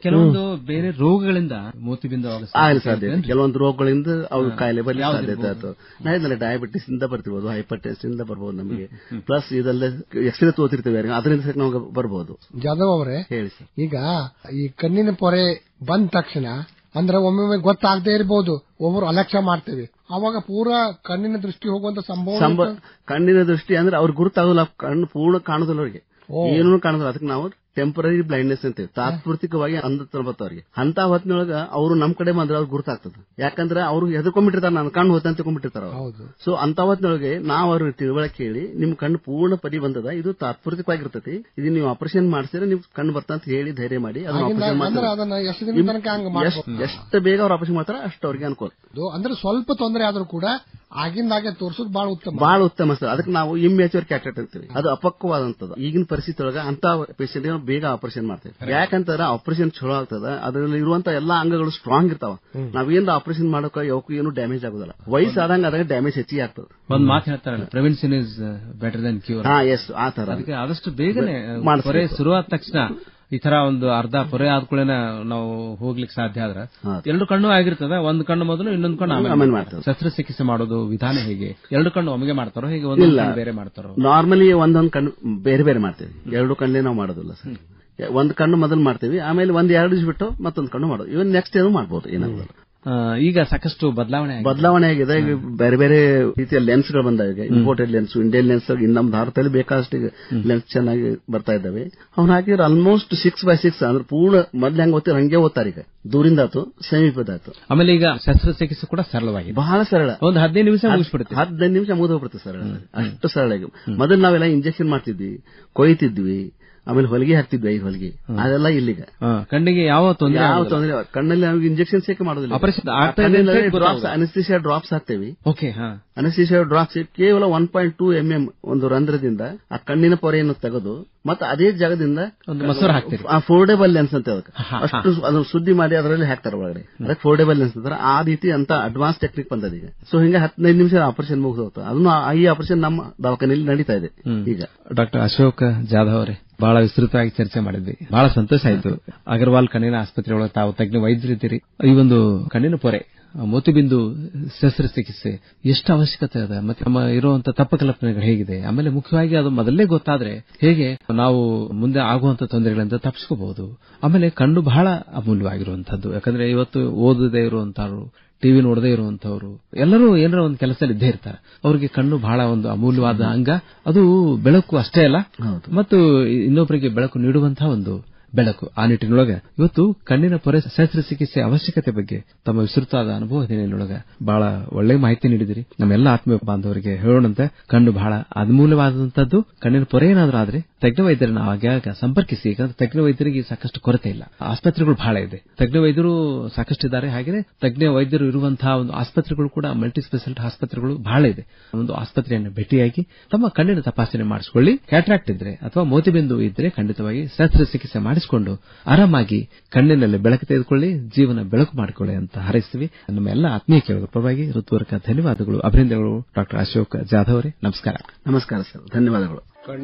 ಕೆಲವೊಂದು ಬೇರೆ ರೋಗಗಳಿಂದ ಮೋತಿಬಿಂದು ಆಗೋ ಆಗಲಿ ಸಾಧ್ಯತೆ ಸಾಧ್ಯ ಇರ್ತೇನ್ರಿ? ಕೆಲವೊಂದು ರೋಗಗಳಿಂದ ಅವ್ರ ಕಾಯಿಲೆ ಬರಲಿ ಯಾವ್ದು ಸಾಧ್ಯತೆ ಇರ್ಬೋದು? ಆಯ್ತು ನಾ ಹೇಳಿದ್ರೆ ಡಯಾಬಿಟಿಸ್ ಇಂದ ಬರ್ತಿರ್ಬೋದು ಹೈಪರ್ ಟೆಸ್ಟ್ ಇಂದ ಬರ್ಬೋದು ನಮಗೆ ಪ್ಲಸ್ ಇದಲ್ಲೇ ಎಕ್ಸ್ರೇ ತೋತಿರ್ತೀವಿ ಯಾರಿಗೆ, ಅದರಿಂದ ಸಹ ನಮಗೆ ಬರ್ಬೋದು ಜಾಧವ್ ಅವರೇ ಹೇಳಿ ಸರ್ ಈಗ ಈ ಕಣ್ಣಿನ ಪೊರೆ ಬಂದ ತಕ್ಷಣ ಅಂದ್ರೆ ಒಮ್ಮೊಮ್ಮೆ ಗೊತ್ತಾಗದೇ ಇರಬಹುದು ಒಬ್ಬರು ಅಲಕ್ಷ್ಯ ಮಾಡ್ತೇವೆ ಅವಾಗ ಪೂರಾ ಕಣ್ಣಿನ ದೃಷ್ಟಿ ಹೋಗುವಂತ ಸಂಭವ ಸಂಭ ಕಣ್ಣಿನ ದೃಷ್ಟಿ ಅಂದ್ರೆ ಅವ್ರಿಗೆ ಗುರುತಾಗಲ್ಲ ಕಣ್ಣು ಪೂರ್ಣ ಕಾಣುದಿಲ್ಲ ಅವ್ರಿಗೆ ಏನೂ ಕಾಣುದಿಲ್ಲ ಅದಕ್ಕೆ ನಾವು ಟೆಂಪರರಿ ಬ್ಲೈಂಡ್ನೆಸ್ ಅಂತೀವಿ ತಾತ್ಪೂರ್ತಿಕವಾಗಿ ಅಂಧತನ ಬರ್ತಾವ್ರಿಗೆ ಅಂತ ಹೊತ್ತಿನೊಳಗ ಅವರು ನಮ್ ಕಡೆ ಬಂದ್ರೆ ಅವ್ರಿಗೆ ಗುರುತಾಗ್ತದೆ ಯಾಕಂದ್ರೆ ಅವ್ರು ಹೆದರ್ಕೊಂಡ್ಬಿಟ್ಟಿರ್ತಾರೆ ನಾನು ಕಣ್ಣು ಹೋತ ಅಂತ ತಿಳ್ಕೊಂಡ್ಬಿಟ್ಟಿರ್ತಾರ ಹೌದು ಸೊ ಅಂತ ಹೊತ್ತಿನೊಳಗೆ ನಾವು ಅವ್ರಿಗೆ ತಿಳುವಳಿಕೆ ಹೇಳಿ ನಿಮ್ ಕಣ್ಣು ಪೂರ್ಣ ಪರಿ ಬಂದದ ಇದು ತಾತ್ಪೂರ್ತಿಕವಾಗಿರ್ತೈತಿ ಇದು ನೀವು ಆಪರೇಷನ್ ಮಾಡಿಸಿದ್ರೆ ನಿಮ್ ಕಣ್ಣು ಬರ್ತಾ ಅಂತ ಹೇಳಿ ಧೈರ್ಯ ಮಾಡಿ ಅದನ್ನ ಆಗಿಂದ ಆಪರೇಷನ್ ಅಂದ್ರೆ ಮಾಡ್ತಾರೆ ಅದನ್ನ ಎಷ್ಟು ದಿನ ತನಕ ಹಂಗ ಮಾಡ್ಬೋದು ಎಷ್ಟು ಬೇಗ ಅವ್ರು ಆಪರೇಷನ್ ಮಾಡ್ತಾರ ಅಷ್ಟು ಅವ್ರಿಗೆ ಅನುಕೂಲ ಅಂದ್ರೆ ಸ್ವಲ್ಪ ತೊಂದರೆ ಆದ್ರೂ ಕೂಡ ಆಗಿಂದಾಗೆ ತೋರ್ಸೋದು ಬಹಳ ಉತ್ತಮ ಬಹಳ ಉತ್ತಮ ಸರ್ ಅದಕ್ಕೆ ನಾವು ಇಮ್ಯಾಚೂರ್ ಕ್ಯಾಟೆಟ್ ಅಂತೀವಿ ಅದು ಅಪಕ್ವವಾದಂತದ್ದು ಈಗಿನ ಪರಿಸ್ಥಿತಿ ಒಳಗ ಅಂತ ಪೇಷಂಟ್ ಬೇಗ ಆಪರೇಷನ್ ಮಾಡ್ತೇವೆ ಯಾಕಂತಂದ್ರೆ ಆಪರೇಷನ್ ಚಲೋ ಆಗ್ತದ ಅದರಲ್ಲಿ ಇರುವಂತ ಎಲ್ಲಾ ಅಂಗಗಳು ಸ್ಟ್ರಾಂಗ್ ಇರ್ತಾವ ನಾವೇನ್ ಆಪರೇಷನ್ ಮಾಡೋಕೆ ಯಾವಕ್ಕೂ ಏನು ಡ್ಯಾಮೇಜ್ ಆಗುದಿಲ್ಲ ವಯಸ್ಸಾದಂಗ ಅದಾಗ ಡ್ಯಾಮೇಜ್ ಹೆಚ್ಚಿಗೆ ಆಗ್ತದೆ ಒಂದ್ ಮಾತು ಹೇಳ್ತಾರಲ್ಲ prevention is better than cure ಹಾ ಎಸ್ ಆ ತರ ಅದಕ್ಕೆ ಆದಷ್ಟು ಬೇಗನೆ ಮಾಡಿಸ್ಬೇಕು. ಪೊರೆ ಶುರುವಾದ ತಕ್ಷಣ ಈ ತರ ಒಂದು ಅರ್ಧ ಪೊರೆ ಆದ್ಕೂಡೇನ ನಾವು ಹೋಗ್ಲಿಕ್ಕೆ ಸಾಧ್ಯ ಆದ್ರೆ ಎರಡು ಕಣ್ಣು ಆಗಿರ್ತದ ಒಂದ್ ಕಣ್ಣು ಮೊದಲು ಇನ್ನೊಂದು ಕಣ್ಣು ಆಮೇಲೆ ಆಮೇಲೆ ಮಾಡ್ತೇವೆ. ಶಸ್ತ್ರಚಿಕಿತ್ಸೆ ಮಾಡೋದು ವಿಧಾನ ಹೇಗೆ ಎರಡು ಕಣ್ಣು ಒಮ್ಮೆಗೆ ಮಾಡ್ತಾರೋ ಹೇಗೆ ಒಂದು ಇಲ್ಲ. ಕಣ್ಣು ಬೇರೆ ಮಾಡ್ತಾರೋ ನಾರ್ಮಲಿ ಒಂದೊಂದು ಕಣ್ಣು ಬೇರೆ ಬೇರೆ ಮಾಡ್ತೇವೆ ಎರಡು ಕಣ್ಣೇ ನಾವು ಮಾಡೋದಿಲ್ಲ ಸರ್ ಒಂದ್ ಕಣ್ಣು ಮೊದಲು ಮಾಡ್ತೇವೆ ಆಮೇಲೆ ಒಂದ್ ಎರಡು ದಿವಸ ಬಿಟ್ಟು ಮತ್ತೊಂದು ಕಣ್ಣು ಮಾಡೋದು ಇವನ್ ನೆಕ್ಸ್ಟ್ ಏನು ಮಾಡ್ಬೋದು ಏನಾಗೋದಿಲ್ಲ ಆ, ಈಗ ಸಾಕಷ್ಟು ಬದಲಾವಣೆ ಆಗಿದೆ. ಬದಲಾವಣೆ ಆಗಿದೆ ಈಗ ಬೇರೆ ಬೇರೆ ರೀತಿಯ ಲೆನ್ಸ್ ಗಳು ಬಂದಾವೆ ಈಗ ಇಂಪೋರ್ಟೆಡ್ ಲೆನ್ಸ್ ಇಂಡಿಯನ್ ಲೆನ್ಸ್ ನಮ್ಮ ಭಾರತದಲ್ಲಿ ಬೇಕಾದಷ್ಟು ಲೆನ್ಸ್ ಚೆನ್ನಾಗಿ ಬರ್ತಾ ಇದ್ದಾವೆ ಅವ್ನು ಹಾಕಿದ್ರೆ ಆಲ್ಮೋಸ್ಟ್ ಸಿಕ್ಸ್ ಬೈ ಸಿಕ್ಸ್ ಅಂದ್ರೆ ಪೂರ್ಣ ಮೊದ್ಲು ಹೆಂಗ್ ಓದ್ತಾರೆ ಹಂಗೆ ಓದ್ತಾರೆ ಈಗ ದೂರಿಂದ ಆತು ಸಮೀಪದಾತು ಆಮೇಲೆ ಈಗ ಶಸ್ತ್ರಚಿಕಿತ್ಸೆ ಕೂಡ ಸರಳವಾಗಿದೆ ಬಹಳ ಸರಳ ಒಂದು ಹದಿನೈದು ನಿಮಿಷ ಮುಗಿಸ್ಬಿಡುತ್ತೆ ಹದಿನೈದು ನಿಮಿಷ ಮುಗಿದು ಹೋಗ್ಬಿಡುತ್ತೆ ಸರಳ ಅಷ್ಟು ಸರಳ ಈಗ ಮೊದಲು ನಾವೆಲ್ಲ ಇಂಜೆಕ್ಷನ್ ಮಾಡ್ತಿದ್ವಿ ಕೊಯ್ತಿದ್ವಿ ಆಮೇಲೆ ಹೊಲಿಗೆ ಹಾಕ್ತಿದ್ವಿ ಐದು ಹೊಲಿಗೆ ಅದೆಲ್ಲ ಇಲ್ಲಿಗ ಆ, ಕಣ್ಣಿಗೆ ಯಾವ ತೊಂದರೆ ಯಾವ ಆಗೋದಿಲ್ಲ. ತೊಂದರೆ ಕಣ್ಣಲ್ಲಿ ನಮಗೆ ಇಂಜೆಕ್ಷನ್ ಸೇಕೆ ಮಾಡೋದಿಲ್ಲ Operation ಆಗ್ತಾ ಇದೆ ಅಂತ ಡ್ರಾಪ್ಸ್ ಗೊತ್ತಾಗೋದಿಲ್ಲ. ಅನಿಸ್ತಿಸಿಯಾ ಡ್ರಾಪ್ಸ್ ಹಾಕ್ತೇವಿ ಓಕೆ ಹಾ ಅನಸ್ತೀಸಿಯಾ ಡ್ರಾಪ್ಸ್ ಕೇವಲ one point two M M ಒಂದು ರಂಧ್ರದಿಂದ ಆ ಕಣ್ಣಿನ ಪೊರೆಯನ್ನು ತೆಗೆದು ಮತ್ತೆ ಅದೇ ಜಾಗದಿಂದ ಒಂದು ಮಸೂರ ಹಾಕ್ತೀರಿ. ಫೋರ್ಡೆಬಲ್ ಲೆನ್ಸ್ ಅಂತ ಅದಕ್ಕೆ ಅಷ್ಟು ಅದನ್ನು ಸುದ್ದಿ ಮಾಡಿ ಅದರಲ್ಲಿ ಹಾಕ್ತಾರೆ ಒಳಗಡೆ ಅದಕ್ಕೆ ಫೋರ್ಡೆಬಲ್ ಲೆನ್ಸ್ ಅಂತಾರೆ ಆ ರೀತಿ ಅಂತ ಅಡ್ವಾನ್ಸ್ ಟೆಕ್ನಿಕ್ ಬಂದದ ಈಗ ಸೊ ಹಿಂಗೆ ಹದಿನೈದು ನಿಮಿಷ ಆಪರೇಷನ್ ಮುಗಿದು ಹೋಗ್ತದೆ ಅದನ್ನು ಆ- ಈ ಆಪರೇಷನ್ ನಮ್ಮ ದವಾಖಾನೆಯಲ್ಲಿ ನಡೀತಾ ಇದೆ ಈಗ ಡಾಕ್ಟರ್ ಅಶೋಕ್ ಜಾಧವ್ ಅವರೇ ಬಹಳ ವಿಸ್ತೃತವಾಗಿ ಚರ್ಚೆ ಮಾಡಿದ್ವಿ ಬಹಳ ಸಂತೋಷ ಆಯ್ತು ಅಗರ್ವಾಲ್ ಕಣ್ಣಿನ ಆಸ್ಪತ್ರೆ ಒಳಗೆ ತಾವು ತಜ್ಞ ವೈದ್ಯರಿದ್ದೀರಿ ಈ ಒಂದು ಕಣ್ಣಿನ ಪೊರೆ ಆ ಮೋತಿಬಿಂದು ಶಸ್ತ್ರಚಿಕಿತ್ಸೆ ಎಷ್ಟು ಅವಶ್ಯಕತೆ ಅದ ಮತ್ತೆ ನಮ್ಮ ಇರುವಂತ ತಪ್ಪು ಕಲ್ಪನೆಗಳು ಹೇಗಿದೆ ಆಮೇಲೆ ಮುಖ್ಯವಾಗಿ ಅದು ಮೊದಲೇ ಗೊತ್ತಾದ್ರೆ ಹೇಗೆ ನಾವು ಮುಂದೆ ಆಗುವಂತ ತೊಂದರೆಗಳಿಂದ ತಪ್ಪಿಸ್ಕೋಬಹುದು ಆಮೇಲೆ ಕಣ್ಣು ಬಹಳ ಅಮೂಲ್ಯವಾಗಿರುವಂತದ್ದು ಯಾಕಂದ್ರೆ ಇವತ್ತು ಓದದೇ ಇರುವಂತವ್ರು ಟಿವಿ ನೋಡದೇ ಇರುವಂತವ್ರು ಎಲ್ಲರೂ ಏನಾರ ಒಂದು ಕೆಲಸದಲ್ಲಿ ಇದ್ದೇ ಇರ್ತಾರೆ ಅವರಿಗೆ ಕಣ್ಣು ಬಹಳ ಒಂದು ಅಮೂಲ್ಯವಾದ ಅಂಗ ಅದು ಬೆಳಕು ಅಷ್ಟೇ ಅಲ್ಲ ಮತ್ತು ಇನ್ನೊಬ್ಬರಿಗೆ ಬೆಳಕು ನೀಡುವಂತಹ ಒಂದು ಬೆಳಕು ಆ ನಿಟ್ಟಿನೊಳಗೆ ಇವತ್ತು ಕಣ್ಣಿನ ಪೊರೆ ಶಸ್ತ್ರಚಿಕಿತ್ಸೆ ಅವಶ್ಯಕತೆ ಬಗ್ಗೆ ತಮ್ಮ ವಿಸ್ತೃತವಾದ ಅನುಭವ ಹಿನ್ನೆಲೆಯೊಳಗೆ ಬಹಳ ಒಳ್ಳೆ ಮಾಹಿತಿ ನೀಡಿದಿರಿ ನಮ್ಮೆಲ್ಲ ಆತ್ಮೀಯ ಬಾಂಧವರಿಗೆ ಹೇಳೋಣಂತೆ ಕಣ್ಣು ಬಹಳ ಅಮೂಲ್ಯವಾದಂತದ್ದು ಕಣ್ಣಿನ ಪೊರೆ ಏನಾದ್ರೂ ಆದ್ರೆ ತಜ್ಞ ವೈದ್ಯರನ್ನ ಆಗಾಗ ಸಂಪರ್ಕಿಸಿ ಯಾಕಂದ್ರೆ ತಜ್ಞ ವೈದ್ಯರಿಗೆ ಸಾಕಷ್ಟು ಕೊರತೆ ಇಲ್ಲ ಆಸ್ಪತ್ರೆಗಳು ಬಹಳ ಇದೆ ತಜ್ಞ ವೈದ್ಯರು ಸಾಕಷ್ಟು ಇದ್ದಾರೆ ಹಾಗೆ ತಜ್ಞ ವೈದ್ಯರು ಇರುವಂತಹ ಒಂದು ಆಸ್ಪತ್ರೆಗಳು ಕೂಡ ಮಲ್ಟಿ ಸ್ಪೆಷಾಲಿಟಿ ಆಸ್ಪತ್ರೆಗಳು ಬಹಳ ಇದೆ ಒಂದು ಆಸ್ಪತ್ರೆಯನ್ನು ಭೇಟಿಯಾಗಿ ತಮ್ಮ ಕಣ್ಣಿನ ತಪಾಸಣೆ ಮಾಡಿಸಿಕೊಳ್ಳಿ ಕ್ಯಾಟ್ರಾಕ್ಟ್ ಇದ್ರೆ ಅಥವಾ ಮೋತಿಬಿಂದು ಇದ್ರೆ ಖಂಡಿತವಾಗಿ ಶಸ್ತ್ರಚಿಕಿತ್ಸೆ ಮಾಡಿಸಿಕೊಂಡು ಆರಾಮಾಗಿ ಕಣ್ಣಿನಲ್ಲಿ ಬೆಳಕು ತೆಗೆದುಕೊಳ್ಳಿ ಜೀವನ ಬೆಳಕು ಮಾಡಿಕೊಳ್ಳಿ ಅಂತ ಹಾರೈಸ್ತೀವಿ ನಮ್ಮ ಎಲ್ಲ ಆತ್ಮೀಯ ಕೇಳುವ ಪರವಾಗಿ ಋತುವರ್ಕ ಧನ್ಯವಾದಗಳು ಅಭಿನಂದನೆಗಳು ಡಾಕ್ಟರ್ ಅಶೋಕ್ ಜಾಧವ್ ಅವರೇ ನಮಸ್ಕಾರ ನಮಸ್ಕಾರ ಸರ್ ಧನ್ಯವಾದಗಳು